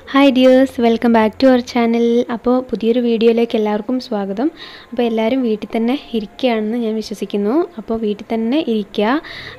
hi dears welcome back to our channel അപ്പോൾ പുതിയൊരു വീഡിയോയിലേക്ക് എല്ലാവർക്കും സ്വാഗതം അപ്പോൾ എല്ലാവരും വീട്ടിൽ തന്നെ ഇരിക്കുകയാണെന്ന് ഞാൻ വിശ്വസിക്കുന്നു അപ്പോൾ വീട്ടിൽ തന്നെ ഇരിക്കുക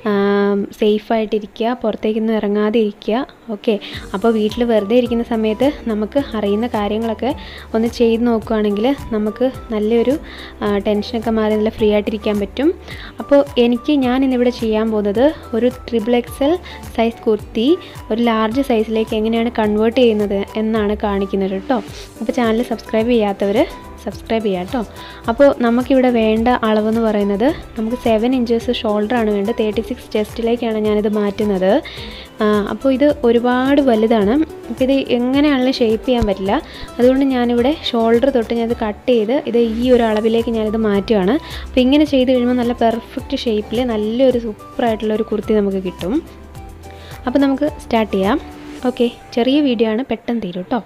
സേഫായിട്ടിരിക്കുക പുറത്തേക്കൊന്നും ഇറങ്ങാതെ ഇരിക്കുക ഓക്കെ അപ്പോൾ വീട്ടിൽ വെറുതെ ഇരിക്കുന്ന സമയത്ത് നമുക്ക് അറിയുന്ന കാര്യങ്ങളൊക്കെ ഒന്ന് ചെയ്ത് നോക്കുകയാണെങ്കിൽ നമുക്ക് നല്ലൊരു ആ, ടെൻഷനൊക്കെ മാറി നല്ല ഫ്രീ ആയിട്ടിരിക്കാൻ പറ്റും അപ്പോൾ എനിക്ക് ഞാൻ ഇന്നിവിടെ ചെയ്യാൻ പോകുന്നത് ഒരു ട്രിപ്പിൾ എക്സൽ സൈസ് കുർത്തി ഒരു ലാർജ് സൈസിലേക്ക് എങ്ങനെയാണ് കൺവേർട്ട് ചെയ്യുന്നത് എന്നാണ് കാണിക്കുന്നത് കേട്ടോ അപ്പോൾ ചാനൽ സബ്സ്ക്രൈബ് ചെയ്യാത്തവർ സബ്സ്ക്രൈബ് ചെയ്യാം കേട്ടോ അപ്പോൾ നമുക്കിവിടെ വേണ്ട അളവെന്ന് പറയുന്നത് നമുക്ക് സെവൻ ഇഞ്ചസ് ഷോൾഡറാണ് വേണ്ടത് തേർട്ടി സിക്സ് ചെസ്റ്റിലേക്കാണ് ഞാനിത് മാറ്റുന്നത് ആ, അപ്പോൾ ഇത് ഒരുപാട് വലുതാണ് അപ്പോൾ ഇത് എങ്ങനെയാണെങ്കിലും ഷേപ്പ് ചെയ്യാൻ പറ്റില്ല അതുകൊണ്ട് ഞാനിവിടെ ഷോൾഡർ തൊട്ട് ഞാനിത് കട്ട് ചെയ്ത് ഇത് ഈ ഒരു അളവിലേക്ക് ഞാനിത് മാറ്റുകയാണ് അപ്പോൾ ഇങ്ങനെ ചെയ്ത് കഴിയുമ്പോൾ നല്ല പെർഫെക്റ്റ് ഷേപ്പിൽ നല്ലൊരു സൂപ്പറായിട്ടുള്ള ഒരു കുർത്തി നമുക്ക് കിട്ടും അപ്പോൾ നമുക്ക് സ്റ്റാർട്ട് ചെയ്യാം ഓക്കെ ചെറിയ വീഡിയോ ആണ് പെട്ടെന്ന് തീരും കേട്ടോ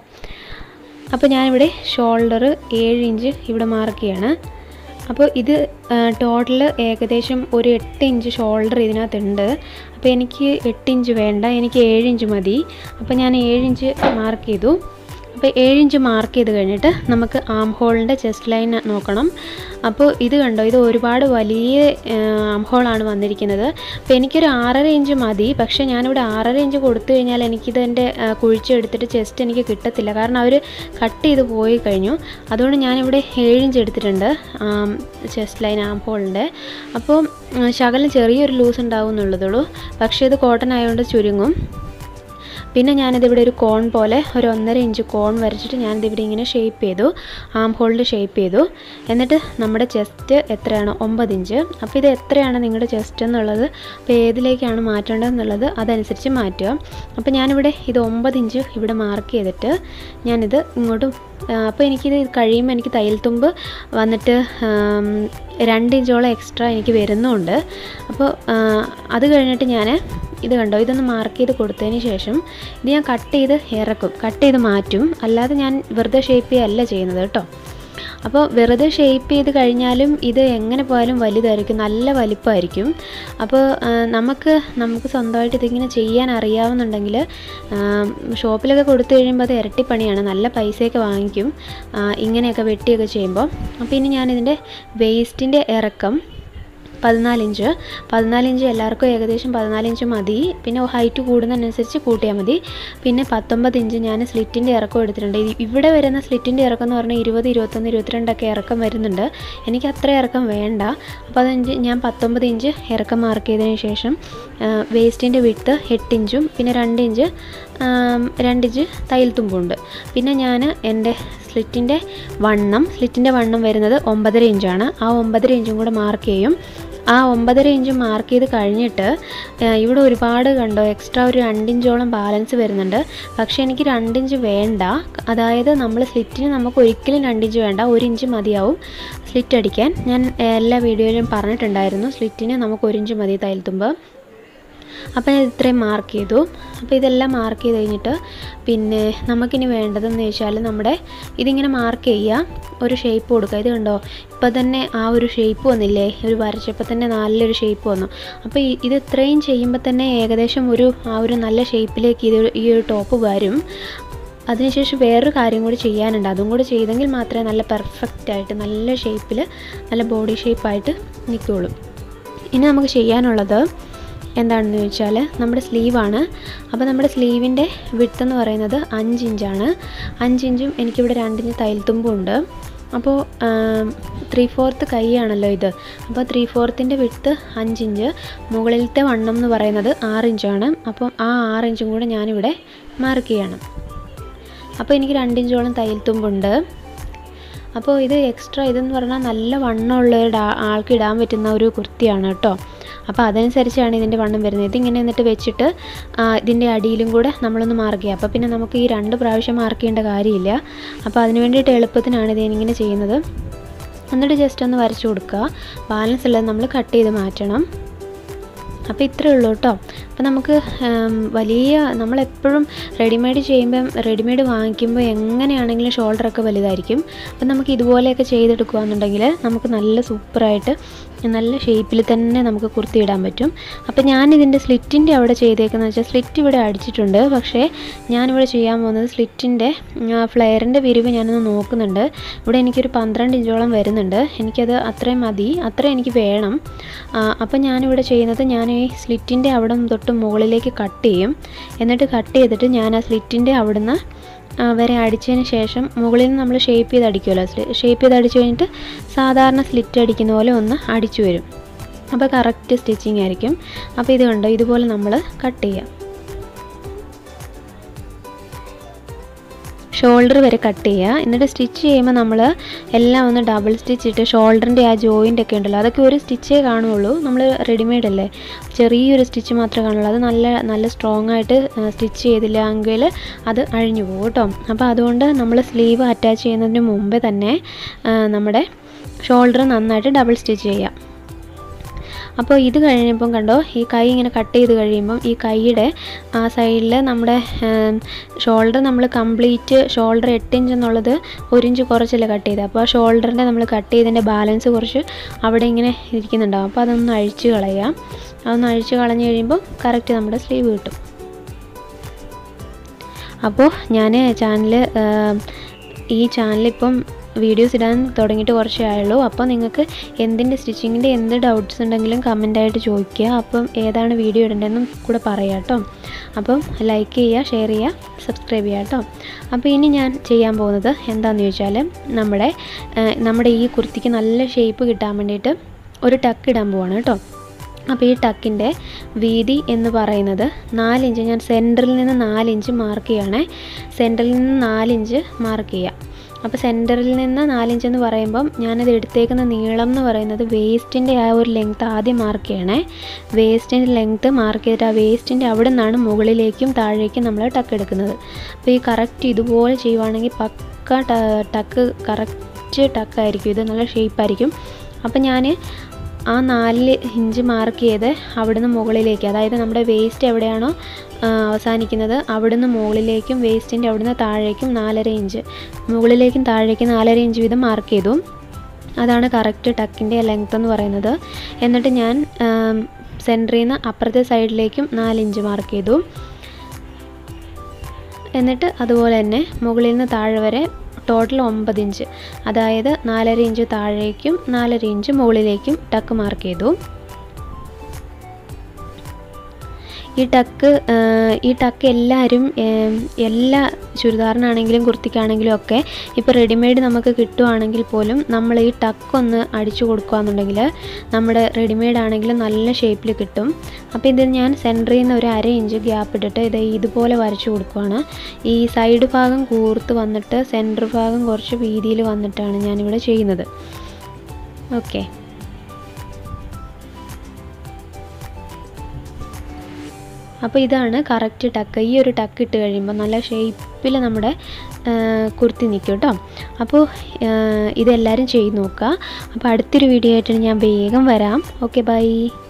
അപ്പോൾ ഞാനിവിടെ ഷോൾഡർ ഏഴ് ഇഞ്ച് ഇവിടെ മാർക്ക് ചെയ്യാണ് അപ്പോൾ ഇത് ടോട്ടൽ ഏകദേശം ഒരു എട്ട് ഇഞ്ച് ഷോൾഡർ ഇതിനകത്തുണ്ട് അപ്പോൾ എനിക്ക് എട്ട് ഇഞ്ച് വേണ്ട എനിക്ക് ഏഴ് ഇഞ്ച് മതി അപ്പോൾ ഞാൻ ഏഴ് ഇഞ്ച് മാർക്ക് ചെയ്തു അപ്പോൾ ഏഴ് ഇഞ്ച് മാർക്ക് ചെയ്ത് കഴിഞ്ഞിട്ട് നമുക്ക് ആം ഹോളിൻ്റെ ചെസ്റ്റ് ലൈൻ നോക്കണം അപ്പോൾ ഇത് കണ്ടോ ഇത് ഒരുപാട് വലിയ ആം ഹോളാണ് വന്നിരിക്കുന്നത് അപ്പോൾ എനിക്കൊരു ആറര ഇഞ്ച് മതി പക്ഷേ ഞാനിവിടെ ആറര ഇഞ്ച് കൊടുത്തു കഴിഞ്ഞാൽ എനിക്കിത് എൻ്റെ കുഴിച്ചെടുത്തിട്ട് ചെസ്റ്റ് എനിക്ക് കിട്ടത്തില്ല കാരണം അവർ കട്ട് ചെയ്ത് പോയി കഴിഞ്ഞു അതുകൊണ്ട് ഞാനിവിടെ ഏഴ് ഇഞ്ച് എടുത്തിട്ടുണ്ട് ചെസ്റ്റ് ലൈൻ ആം ഹോളിൻ്റെ അപ്പോൾ ഉം, ശകലം ചെറിയൊരു ലൂസ് ഉണ്ടാവും എന്നുള്ളതുള്ളൂ പക്ഷേ ഇത് കോട്ടൺ ആയതുകൊണ്ട് ചുരുങ്ങും പിന്നെ ഞാനിതിവിടെ ഒരു കോൺ പോലെ ഒരു ഒന്നര ഇഞ്ച് കോൺ വരച്ചിട്ട് ഞാനിതിവിടെ ഇങ്ങനെ ഷേപ്പ് ചെയ്തു ആം ഹോളിൽ ഷേപ്പ് ചെയ്തു എന്നിട്ട് നമ്മുടെ ചെസ്റ്റ് എത്രയാണ് ഒമ്പത് ഇഞ്ച് അപ്പോൾ ഇത് എത്രയാണ് നിങ്ങളുടെ ചെസ്റ്റ് എന്നുള്ളത് അപ്പോൾ ഏതിലേക്കാണ് മാറ്റേണ്ടതെന്നുള്ളത് അതനുസരിച്ച് മാറ്റുക അപ്പോൾ ഞാനിവിടെ ഇത് ഒമ്പത് ഇഞ്ച് ഇവിടെ മാർക്ക് ചെയ്തിട്ട് ഞാനിത് ഇങ്ങോട്ട് അപ്പോൾ എനിക്കിത് കഴിയുമ്പോൾ എനിക്ക് തയ്യൽ തുമ്പ് വന്നിട്ട് ആം, രണ്ട് ഇഞ്ചോളം എക്സ്ട്രാ എനിക്ക് വരുന്നുണ്ട് അപ്പോൾ ആ, അത് കഴിഞ്ഞിട്ട് ഞാൻ ഇത് കണ്ടോ ഇതൊന്ന് മാർക്ക് ചെയ്ത് കൊടുത്തതിന് ശേഷം ഇത് ഞാൻ കട്ട് ചെയ്ത് ഇറക്കും കട്ട് ചെയ്ത് മാറ്റും അല്ലാതെ ഞാൻ വെറുതെ ഷേപ്പ് ചെയ്യല്ല ചെയ്യുന്നത് കേട്ടോ അപ്പോൾ വെറുതെ ഷേപ്പ് ചെയ്ത് കഴിഞ്ഞാലും ഇത് എങ്ങനെ പോയാലും വലുതായിരിക്കും നല്ല വലിപ്പമായിരിക്കും അപ്പോൾ ആ, നമുക്ക് നമുക്ക് സ്വന്തമായിട്ട് ഇതിങ്ങനെ ചെയ്യാൻ അറിയാവുന്നുണ്ടെങ്കിൽ ഷോപ്പിലൊക്കെ കൊടുത്തു കഴിയുമ്പോൾ അത് ഇരട്ടിപ്പണിയാണ് നല്ല പൈസയൊക്കെ വാങ്ങിക്കും ആ, ഇങ്ങനെയൊക്കെ വെട്ടിയൊക്കെ ചെയ്യുമ്പോൾ അപ്പോൾ ഇനി ഞാനിതിൻ്റെ വേസ്റ്റിൻ്റെ ഇറക്കം പതിനാലിഞ്ച് പതിനാലിഞ്ച് എല്ലാവർക്കും ഏകദേശം പതിനാലിഞ്ച് മതി പിന്നെ ഹൈറ്റ് കൂടുന്നതിനനുസരിച്ച് കൂട്ടിയാൽ മതി പിന്നെ പത്തൊമ്പത് ഇഞ്ച് ഞാൻ സ്ലിറ്റിൻ്റെ ഇറക്കം എടുത്തിട്ടുണ്ട് ഇ- ഇവിടെ വരുന്ന സ്ലിറ്റിൻ്റെ ഇറക്കം എന്ന് പറഞ്ഞാൽ ഇരുപത് ഇരുപത്തൊന്ന് ഇരുപത്തിരണ്ടൊക്കെ ഇറക്കം വരുന്നുണ്ട് എനിക്ക് അത്ര ഇറക്കം വേണ്ട അപ്പോൾ അതഞ്ച് ഞാൻ പത്തൊമ്പത് ഇഞ്ച് ഇറക്കം മാർക്ക് ചെയ്തതിന് ശേഷം വേസ്റ്റിൻ്റെ വിട്ട് എട്ട് ഇഞ്ചും പിന്നെ രണ്ട് ഇഞ്ച് ആം, രണ്ട് ഇഞ്ച് തയ്യൽ തുമ്പുണ്ട് പിന്നെ ഞാൻ എൻ്റെ സ്ലിറ്റിൻ്റെ വണ്ണം സ്ലിറ്റിൻ്റെ വണ്ണം വരുന്നത് ഒമ്പതര ഇഞ്ചാണ് ആ ഒമ്പതര ഇഞ്ചും കൂടെ മാർക്ക് ചെയ്യും ആ ഒമ്പതര ഇഞ്ച് മാർക്ക് ചെയ്ത് കഴിഞ്ഞിട്ട് ആ, ഇവിടെ ഒരുപാട് കണ്ടോ എക്സ്ട്രാ ഒരു രണ്ടിഞ്ചോളം ബാലൻസ് വരുന്നുണ്ട് പക്ഷേ എനിക്ക് രണ്ടിഞ്ച് വേണ്ട അതായത് നമ്മൾ സ്ലിറ്റിന് നമുക്ക് ഒരിക്കലും രണ്ടിഞ്ച് വേണ്ട ഒരു ഇഞ്ച് മതിയാവും സ്ലിറ്റ് അടിക്കാൻ ഞാൻ എല്ലാ വീഡിയോയിലും പറഞ്ഞിട്ടുണ്ടായിരുന്നു സ്ലിറ്റിന് നമുക്ക് ഒരു ഇഞ്ച് മതി തയ്യൽ തുമ്പ് അപ്പോൾ ഞാൻ ഇത്രയും മാർക്ക് ചെയ്തു അപ്പോൾ ഇതെല്ലാം മാർക്ക് ചെയ്ത് കഴിഞ്ഞിട്ട് പിന്നെ നമുക്കിനി വേണ്ടതെന്ന് വെച്ചാൽ നമ്മുടെ ഇതിങ്ങനെ മാർക്ക് ചെയ്യുക ഒരു ഷേപ്പ് കൊടുക്കുക ഇത് കണ്ടോ ഇപ്പോൾ തന്നെ ആ ഒരു ഷേപ്പ് വന്നില്ലേ ഒരു വരച്ചപ്പോൾ തന്നെ നല്ലൊരു ഷേപ്പ് വന്നു അപ്പോൾ ഈ- ഇത് ഇത്രയും ചെയ്യുമ്പോൾ തന്നെ ഏകദേശം ഒരു ആ ഒരു നല്ല ഷേപ്പിലേക്ക് ഇത് ഈ ഒരു ടോപ്പ് വരും അതിനുശേഷം വേറൊരു കാര്യം കൂടി ചെയ്യാനുണ്ട് അതും കൂടി ചെയ്തെങ്കിൽ മാത്രമേ നല്ല പെർഫെക്റ്റ് ആയിട്ട് നല്ല ഷേപ്പിൽ നല്ല ബോഡി ഷേപ്പായിട്ട് നിൽക്കുകയുള്ളൂ ഇനി നമുക്ക് ചെയ്യാനുള്ളത് എന്താണെന്ന് ചോദിച്ചാൽ നമ്മുടെ സ്ലീവാണ് അപ്പോൾ നമ്മുടെ സ്ലീവിൻ്റെ വിട്ത് എന്ന് പറയുന്നത് അഞ്ച് ഇഞ്ചാണ് അഞ്ച് ഇഞ്ചും എനിക്കിവിടെ രണ്ടിഞ്ച് തയ്യൽ തുമ്പുണ്ട് അപ്പോൾ ത്രീ ഫോർത്ത് കൈയാണല്ലോ ഇത് അപ്പോൾ ത്രീ ഫോർത്തിൻ്റെ വിട്ത് അഞ്ചിഞ്ച് മുകളിലത്തെ വണ്ണം എന്ന് പറയുന്നത് ആറ് ഇഞ്ചാണ് അപ്പം ആ ആറ് ഇഞ്ചും കൂടെ ഞാനിവിടെ മാർക്ക് ചെയ്യണം അപ്പോൾ എനിക്ക് രണ്ടിഞ്ചോളം തയ്യൽ തുമ്പുണ്ട് അപ്പോൾ ഇത് എക്സ്ട്രാ ഇതെന്ന് പറഞ്ഞാൽ നല്ല വണ്ണമുള്ള ഒരു ഡാ- ആൾക്ക് ഇടാൻ പറ്റുന്ന ഒരു കുർത്തിയാണ് കേട്ടോ അപ്പോൾ അതനുസരിച്ചാണ് ഇതിൻ്റെ വണ്ണം വരുന്നത് ഇതിങ്ങനെ എന്നിട്ട് വെച്ചിട്ട് ആ, ഇതിൻ്റെ അടിയിലും കൂടെ നമ്മളൊന്ന് മാർക്ക് ചെയ്യുക അപ്പോൾ പിന്നെ നമുക്ക് ഈ രണ്ട് പ്രാവശ്യം മാർക്ക് ചെയ്യേണ്ട കാര്യമില്ല അപ്പോൾ അതിന് വേണ്ടിയിട്ട് എളുപ്പത്തിനാണ് ഇത് ഇങ്ങനെ ചെയ്യുന്നത് എന്നിട്ട് ജസ്റ്റ് ഒന്ന് വരച്ചു കൊടുക്കുക ബാലൻസ് ഉള്ളത് നമ്മൾ കട്ട് ചെയ്ത് മാറ്റണം അപ്പോൾ ഇത്രയേ ഉള്ളൂ കേട്ടോ അപ്പോൾ നമുക്ക് ഉം, വലിയ നമ്മളെപ്പോഴും റെഡിമെയ്ഡ് ചെയ്യുമ്പം റെഡിമെയ്ഡ് വാങ്ങിക്കുമ്പോൾ എങ്ങനെയാണെങ്കിലും ഷോൾഡറൊക്കെ വലുതായിരിക്കും അപ്പം നമുക്ക് ഇതുപോലെയൊക്കെ ചെയ്തെടുക്കുകയെന്നുണ്ടെങ്കിൽ നമുക്ക് നല്ല സൂപ്പറായിട്ട് നല്ല ഷേപ്പിൽ തന്നെ നമുക്ക് കുർത്തി ഇടാൻ പറ്റും അപ്പോൾ ഞാൻ ഇതിൻ്റെ സ്ലിറ്റിൻ്റെ അവിടെ ചെയ്തേക്കുന്നത് വെച്ചാൽ സ്ലിറ്റ് ഇവിടെ അടിച്ചിട്ടുണ്ട് പക്ഷേ ഞാനിവിടെ ചെയ്യാൻ പോകുന്നത് സ്ലിറ്റിൻ്റെ ഫ്ലെയറിൻ്റെ വിരിവ് ഞാനൊന്ന് നോക്കുന്നുണ്ട് ഇവിടെ എനിക്കൊരു പന്ത്രണ്ട് ഇഞ്ചോളം വരുന്നുണ്ട് എനിക്കത് അത്രയും മതി അത്രയും എനിക്ക് വേണം ആ, അപ്പോൾ ഞാനിവിടെ ചെയ്യുന്നത് ഞാൻ ഈ സ്ലിറ്റിൻ്റെ അവിടെ തൊട്ട് മുകളിലേക്ക് കട്ട് ചെയ്യും എന്നിട്ട് കട്ട് ചെയ്തിട്ട് ഞാൻ ആ സ്ലിറ്റിൻ്റെ അവിടുന്ന് ആ, വരെ അടിച്ചതിന് ശേഷം മുകളിൽ നിന്ന് നമ്മൾ ഷേപ്പ് ചെയ്ത് അടിക്കുമല്ലോ ഷേപ്പ് ചെയ്ത് അടിച്ച് കഴിഞ്ഞിട്ട് സാധാരണ സ്ലിറ്റ് അടിക്കുന്ന പോലെ ഒന്ന് അടിച്ചു വരും അപ്പോൾ കറക്റ്റ് സ്റ്റിച്ചിങ് ആയിരിക്കും അപ്പോൾ ഇത് കണ്ടോ ഇതുപോലെ നമ്മൾ കട്ട് ചെയ്യാം ഷോൾഡർ വരെ കട്ട് ചെയ്യുക എന്നിട്ട് സ്റ്റിച്ച് ചെയ്യുമ്പോൾ നമ്മൾ എല്ലാം ഒന്ന് ഡബിൾ സ്റ്റിച്ച് ഇട്ട് ഷോൾഡറിൻ്റെ ആ ജോയിൻ്റ് ഒക്കെ ഉണ്ടല്ലോ അതൊക്കെ ഒരു സ്റ്റിച്ചേ കാണുള്ളൂ നമ്മൾ റെഡിമെയ്ഡ് അല്ലേ ചെറിയൊരു സ്റ്റിച്ച് മാത്രമേ കാണുള്ളൂ അത് നല്ല നല്ല സ്ട്രോങ് ആയിട്ട് സ്റ്റിച്ച് ചെയ്തില്ല എങ്കിൽ അത് അഴിഞ്ഞു പോകും കേട്ടോ അപ്പോൾ അതുകൊണ്ട് നമ്മൾ സ്ലീവ് അറ്റാച്ച് ചെയ്യുന്നതിന് മുമ്പേ തന്നെ ആ, നമ്മുടെ ഷോൾഡർ നന്നായിട്ട് ഡബിൾ സ്റ്റിച്ച് ചെയ്യാം അപ്പോൾ ഇത് കഴിഞ്ഞപ്പം കണ്ടോ ഈ കൈ ഇങ്ങനെ കട്ട് ചെയ്ത് കഴിയുമ്പം ഈ കൈയുടെ ആ സൈഡിൽ നമ്മുടെ ഷോൾഡർ നമ്മൾ കംപ്ലീറ്റ് ഷോൾഡർ എട്ട് ഇഞ്ച് എന്നുള്ളത് ഒരു ഇഞ്ച് കുറച്ചല്ലേ കട്ട് ചെയ്തത് അപ്പോൾ ആ ഷോൾഡറിൻ്റെ നമ്മൾ കട്ട് ചെയ്തതിൻ്റെ ബാലൻസ് കുറച്ച് അവിടെ ഇങ്ങനെ ഇരിക്കുന്നുണ്ടാവും അപ്പോൾ അതൊന്ന് അഴിച്ച് കളയാം അതൊന്ന് അഴിച്ച് കളഞ്ഞ് കഴിയുമ്പോൾ കറക്റ്റ് നമ്മുടെ സ്ലീവ് കിട്ടും അപ്പോൾ ഞാൻ ചാനൽ ഈ ചാനലിപ്പം വീഡിയോസ് ഇടാൻ തുടങ്ങിയിട്ട് കുറച്ചേ ആയുള്ളൂ അപ്പോൾ നിങ്ങൾക്ക് എന്തിൻ്റെ സ്റ്റിച്ചിങ്ങിൻ്റെ എന്ത് ഡൗട്ട്സ് ഉണ്ടെങ്കിലും കമൻ്റായിട്ട് ചോദിക്കുക അപ്പം ഏതാണ് വീഡിയോ ഇടേണ്ടതെന്നും കൂടെ പറയാം കേട്ടോ അപ്പം ലൈക്ക് ചെയ്യുക ഷെയർ ചെയ്യുക സബ്സ്ക്രൈബ് ചെയ്യുക കേട്ടോ അപ്പോൾ ഇനി ഞാൻ ചെയ്യാൻ പോകുന്നത് എന്താണെന്ന് ചോദിച്ചാൽ നമ്മുടെ ആ, നമ്മുടെ ഈ കുർത്തിക്ക് നല്ല ഷേപ്പ് കിട്ടാൻ വേണ്ടിയിട്ട് ഒരു ടക്ക് ഇടാൻ പോവാണ് കേട്ടോ അപ്പോൾ ഈ ടക്കിൻ്റെ വീതി എന്ന് പറയുന്നത് നാലിഞ്ച് ഞാൻ സെൻറ്ററിൽ നിന്ന് നാലിഞ്ച് മാർക്ക് ചെയ്യണേ സെൻറ്ററിൽ നിന്ന് നാലിഞ്ച് മാർക്ക് ചെയ്യാം അപ്പോൾ സെൻറ്ററിൽ നിന്ന് നാലിഞ്ച് എന്ന് പറയുമ്പം ഞാനത് എടുത്തേക്കുന്ന നീളം എന്ന് പറയുന്നത് വേസ്റ്റിൻ്റെ ആ ഒരു ലെങ്ത്ത് ആദ്യം മാർക്ക് ചെയ്യണേ വേസ്റ്റിൻ്റെ ലെങ്ത്ത് മാർക്ക് ചെയ്തിട്ട് ആ വേസ്റ്റിൻ്റെ അവിടെ നിന്നാണ് മുകളിലേക്കും താഴേക്കും നമ്മൾ ടക്ക് എടുക്കുന്നത് അപ്പോൾ ഈ കറക്റ്റ് ഇതുപോലെ ചെയ്യുവാണെങ്കിൽ പക്ക ട- ടക്ക് കറക്റ്റ് ടക്കായിരിക്കും ഇത് നല്ല ഷേപ്പായിരിക്കും അപ്പോൾ ഞാൻ ആ നാല് ഇഞ്ച് മാർക്ക് ചെയ്ത് അവിടുന്ന് മുകളിലേക്ക് അതായത് നമ്മുടെ വേസ്റ്റ് എവിടെയാണോ ആ, അവസാനിക്കുന്നത് അവിടുന്ന് മുകളിലേക്കും വേസ്റ്റിൻ്റെ അവിടുന്ന് താഴേക്കും നാലര ഇഞ്ച് മുകളിലേക്കും താഴേക്കും നാലര ഇഞ്ച് വീതം മാർക്ക് ചെയ്തു അതാണ് കറക്റ്റ് ടക്കിൻ്റെ ലെങ്ത് എന്ന് പറയുന്നത് എന്നിട്ട് ഞാൻ സെൻറ്ററിൽ നിന്ന് അപ്പുറത്തെ സൈഡിലേക്കും നാലിഞ്ച് മാർക്ക് ചെയ്തു എന്നിട്ട് അതുപോലെ തന്നെ മുകളിൽ നിന്ന് താഴെ വരെ ടോട്ടൽ ഒമ്പത് ഇഞ്ച് അതായത് നാലര ഇഞ്ച് താഴേക്കും നാലര ഇഞ്ച് മുകളിലേക്കും ടക്ക് മാർക്ക് ചെയ്തു ഈ ടക്ക് ആ, ഈ ടക്ക് എല്ലാവരും ഏം, എല്ലാ ചുരിദാറിനാണെങ്കിലും കുർത്തിക്കാണെങ്കിലും ഒക്കെ ഇപ്പോൾ റെഡിമെയ്ഡ് നമുക്ക് കിട്ടുവാണെങ്കിൽ പോലും നമ്മൾ ഈ ടക്ക് ഒന്ന് അടിച്ചു കൊടുക്കുകയെന്നുണ്ടെങ്കിൽ നമ്മുടെ റെഡിമെയ്ഡ് ആണെങ്കിലും നല്ല ഷേപ്പിൽ കിട്ടും അപ്പോൾ ഇത് ഞാൻ സെൻറ്ററിൽ നിന്ന് ഒരു അര ഇഞ്ച് ഗ്യാപ്പ് ഇട്ടിട്ട് ഇത് ഇതുപോലെ വരച്ചു കൊടുക്കുകയാണ് ഈ സൈഡ് ഭാഗം കൂർത്ത് വന്നിട്ട് സെൻറ്റർ ഭാഗം കുറച്ച് വീതിയിൽ വന്നിട്ടാണ് ഞാനിവിടെ ചെയ്യുന്നത് ഓക്കെ അപ്പോൾ ഇതാണ് കറക്റ്റ് ടക്ക് ഈ ഒരു ടക്ക് ഇട്ട് കഴിയുമ്പോൾ നല്ല ഷേപ്പിൽ നമ്മുടെ ആ, കുർത്തി നിൽക്കും കേട്ടോ അപ്പോൾ ആ, ഇതെല്ലാവരും ചെയ്ത് നോക്കുക അപ്പോൾ അടുത്തൊരു വീഡിയോ ആയിട്ട് ഞാൻ വേഗം വരാം ഓക്കെ ബൈ